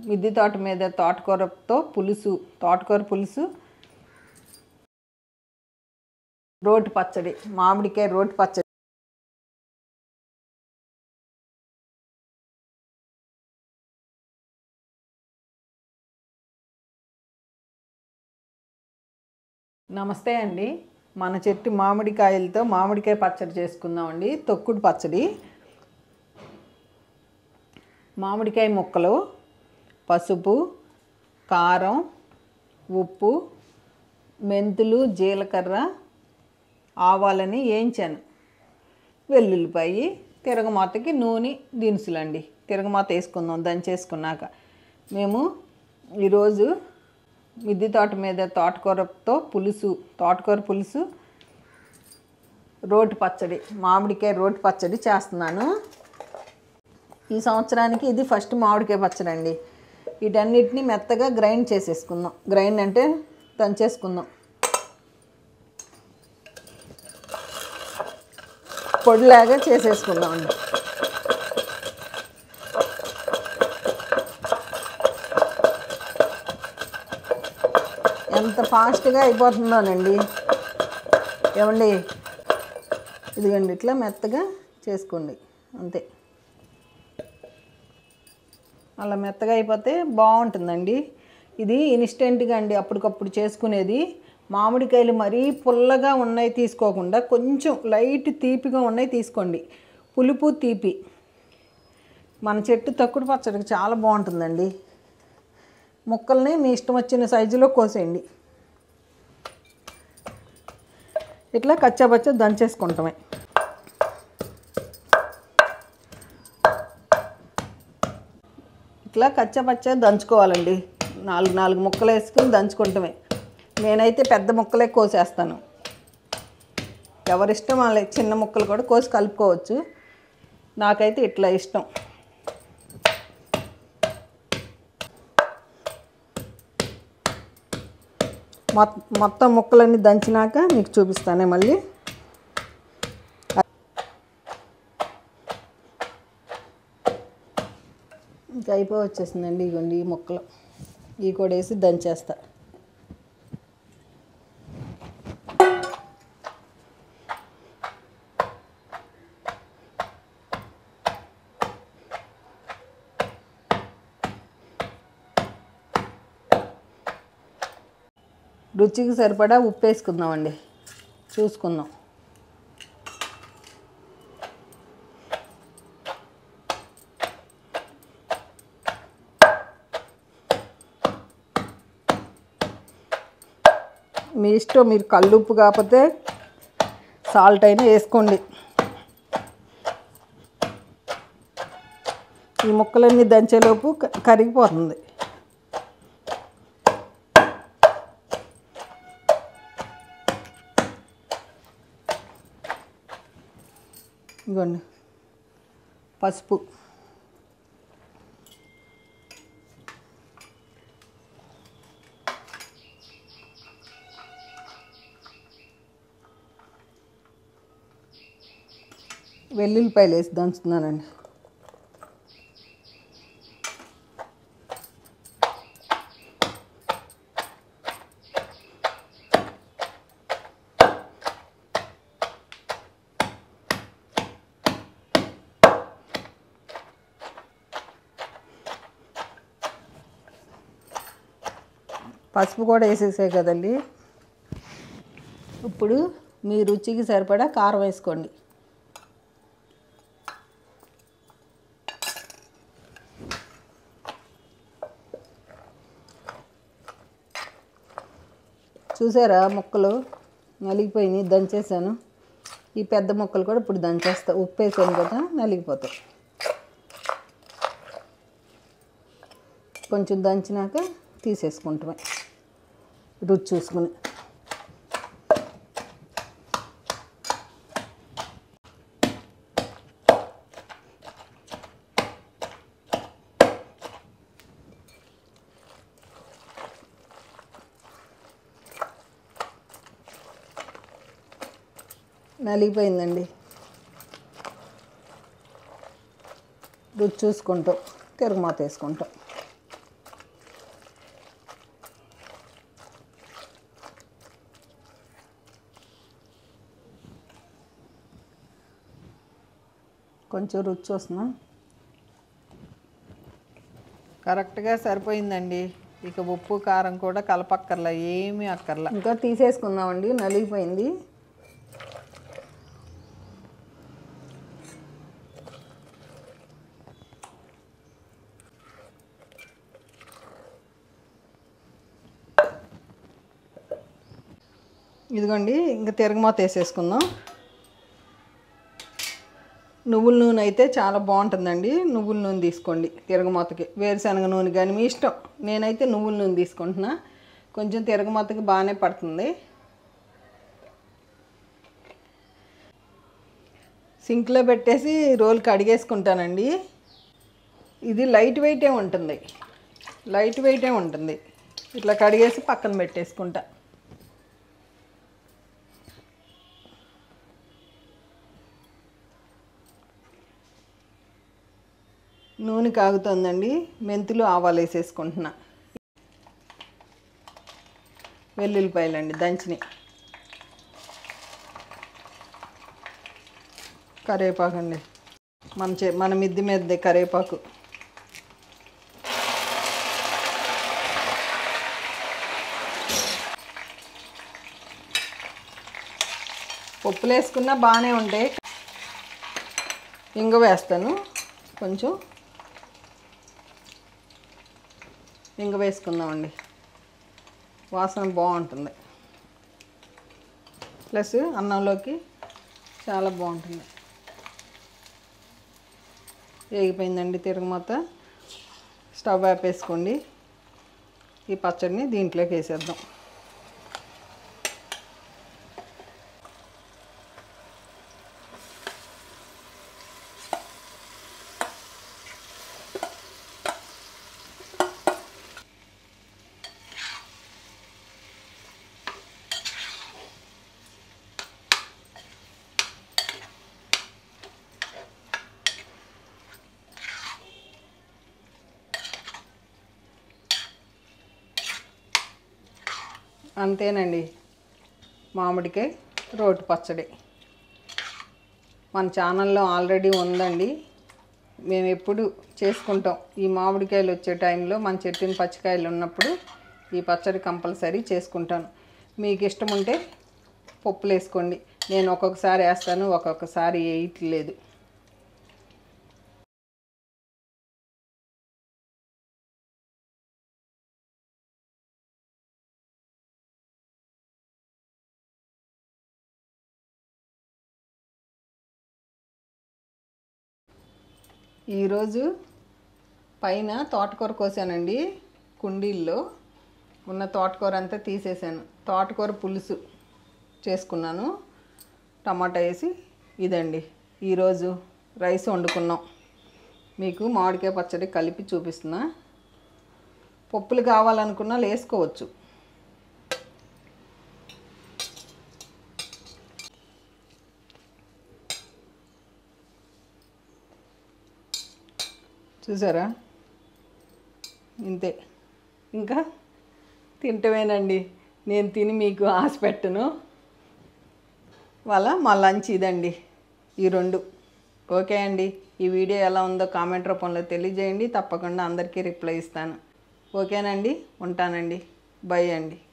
మిద్దె తోట మీద తోటకూరతో పులుసు తోటకూర పులుసు రోటి పచ్చడి మామిడికాయ రోటి పచ్చడి నమస్తే అండి మన చెట్టు మామిడికాయలతో మామిడికాయ పచ్చడి చేసుకుందామండి తొక్కుడు పచ్చడి మామిడికాయ ముక్కలు పసుపు కారం ఉప్పు మెంతులు జీలకర్ర ఆవాలని వేయించాను వెల్లుల్లిపాయి తిరగమాతకి నూనె దినుసులండి తిరగమాత వేసుకుందాం దంచేసుకున్నాక మేము ఈరోజు మిద్దె తోట మీద తోటకూరతో పులుసు తోటకూర పులుసు రోటి పచ్చడి మామిడికాయ రోటి పచ్చడి చేస్తున్నాను ఈ సంవత్సరానికి ఇది ఫస్ట్ మామిడికాయ పచ్చడి అండి వీటన్నిటిని మెత్తగా గ్రైండ్ చేసేసుకుందాం గ్రైండ్ అంటే దంచేసుకుందాం పొడిలాగా చేసేసుకుందాం అండి ఎంత ఫాస్ట్గా అయిపోతుందోనండి ఏమండి ఇదిగోండి ఇట్లా మెత్తగా చేసుకోండి అంతే అలా మెత్తగా అయిపోతే బాగుంటుందండి ఇది ఇన్స్టెంట్గా అండి అప్పటికప్పుడు చేసుకునేది మామిడికాయలు మరీ పుల్లగా ఉన్నాయి తీసుకోకుండా కొంచెం లైట్ తీపిగా ఉన్నాయి తీసుకోండి పులుపు తీపి మన చెట్టు తక్కుడు పచ్చడికి చాలా బాగుంటుందండి ముక్కల్ని మీ ఇష్టం వచ్చిన సైజులో కోసేయండి ఇట్లా కచ్చాబచ్చా దంచేసుకుంటామే ఇట్లా కచ్చాపచ్చా దంచుకోవాలండి నాలుగు నాలుగు ముక్కలు వేసుకుని దంచుకుంటామే నేనైతే పెద్ద ముక్కలే కోసేస్తాను ఎవరిష్టం వాళ్ళ చిన్న ముక్కలు కూడా కోసి కలుపుకోవచ్చు నాకైతే ఇట్లా ఇష్టం మొత్ మొత్తం ముక్కలన్నీ దంచినాక మీకు చూపిస్తానే మళ్ళీ ఇంకా అయిపోయి వచ్చేసిందండి ఇగోండి ఈ ముక్కలు ఈ కూడా వేసి దంచేస్తా రుచికి సరిపడా ఉప్పు వేసుకుందామండి చూసుకుందాం మీ ఇష్టం మీరు కల్లుప్పు కాకపోతే సాల్ట్ అయినా వేసుకోండి ఈ ముక్కలన్నీ దంచేలోపు క- కరిగిపోతుంది ఇదిగోండి పసుపు వెల్లుల్లిపాయలు వేసి దంచుతున్నానండి పసుపు కూడా వేసేసాయి కదండి ఇప్పుడు మీ రుచికి సరిపడా కారం వేసుకోండి చూసారా ముక్కలు నలిగిపోయినాయి దంచేసాను ఈ పెద్ద ముక్కలు కూడా ఇప్పుడు దంచేస్తా ఉప్పు వేసాను కదా నలిగిపోతాయి కొంచెం దంచినాక తీసేసుకుంటామే రుచి చూసుకుని నలిగిపోయిందండి రుచి చూసుకుంటాం తిరగమాత వేసుకుంటాం కొంచెం రుచి చూస్తున్నాం కరెక్ట్గా సరిపోయిందండి ఇక ఉప్పు కారం కూడా కలపక్కర్లా ఏమీ అక్కర్లా ఇంకా తీసేసుకుందామండి నలిగిపోయింది ఇదిగోండి ఇంకా తిరగమాత వేసేసుకుందాం నువ్వుల నూనె అయితే చాలా బాగుంటుందండి నువ్వుల నూనె తీసుకోండి తిరగమాతకి వేరుశనగ నూనె కానీ మీ ఇష్టం నేనైతే నువ్వుల నూనె తీసుకుంటున్నా కొంచెం తిరగమాతకి బాగానే పడుతుంది సింక్లో పెట్టేసి రోల్ కడిగేసుకుంటానండి ఇది లైట్ వెయిటే ఉంటుంది లైట్ వెయిటే ఉంటుంది ఇట్లా కడిగేసి పక్కన పెట్టేసుకుంటా నూనె కాగుతుందండి మెంతులు ఆవాలు వేసేసుకుంటున్నా వెల్లుల్లిపాయలండి దంచిని కరివేపాకు అండి మన చే మన మిద్ది మీదే కరివేపాకు పప్పులు వేసుకున్నా బాగానే ఉంటాయి ఇంగ వేస్తాను కొంచెం ఇంగ వేసుకుందామండి వాసన బాగుంటుంది ప్లస్ అన్నంలోకి చాలా బాగుంటుంది వేగిపోయిందండి తిరగమాత స్టవ్ ఆపేసుకోండి ఈ పచ్చడిని దీంట్లోకి వేసేద్దాం అంతేనండి మామిడికాయ రోటి పచ్చడి మన ఛానల్లో ఆల్రెడీ ఉందండి మేము ఎప్పుడు చేసుకుంటాం ఈ మామిడికాయలు వచ్చే టైంలో మన చెట్టుని పచ్చికాయలు ఉన్నప్పుడు ఈ పచ్చడి కంపల్సరీ చేసుకుంటాను మీకు ఇష్టం ఉంటే పప్పులు వేసుకోండి నేను ఒక్కొక్కసారి వేస్తాను ఒక్కొక్కసారి వేయట్లేదు ఈరోజు పైన తోటకూర కోసానండి కుండీల్లో ఉన్న తోటకూర అంతా తీసేసాను తోటకూర పులుసు చేసుకున్నాను టమాటా వేసి ఇదండి ఈరోజు రైస్ వండుకున్నాం మీకు మామిడికాయ పచ్చడి కలిపి చూపిస్తున్నా పప్పులు కావాలనుకున్నా వేసుకోవచ్చు చూసారా ఇంతే ఇంకా తింటమేనండి నేను తిని మీకు ఆశ పెట్టను వాళ్ళ మా లంచ్ ఇదండి ఈ రెండు ఓకే అండి ఈ వీడియో ఎలా ఉందో కామెంట్ రూపంలో తెలియజేయండి తప్పకుండా అందరికీ రిప్లై ఇస్తాను ఓకేనండి ఉంటానండి బై అండి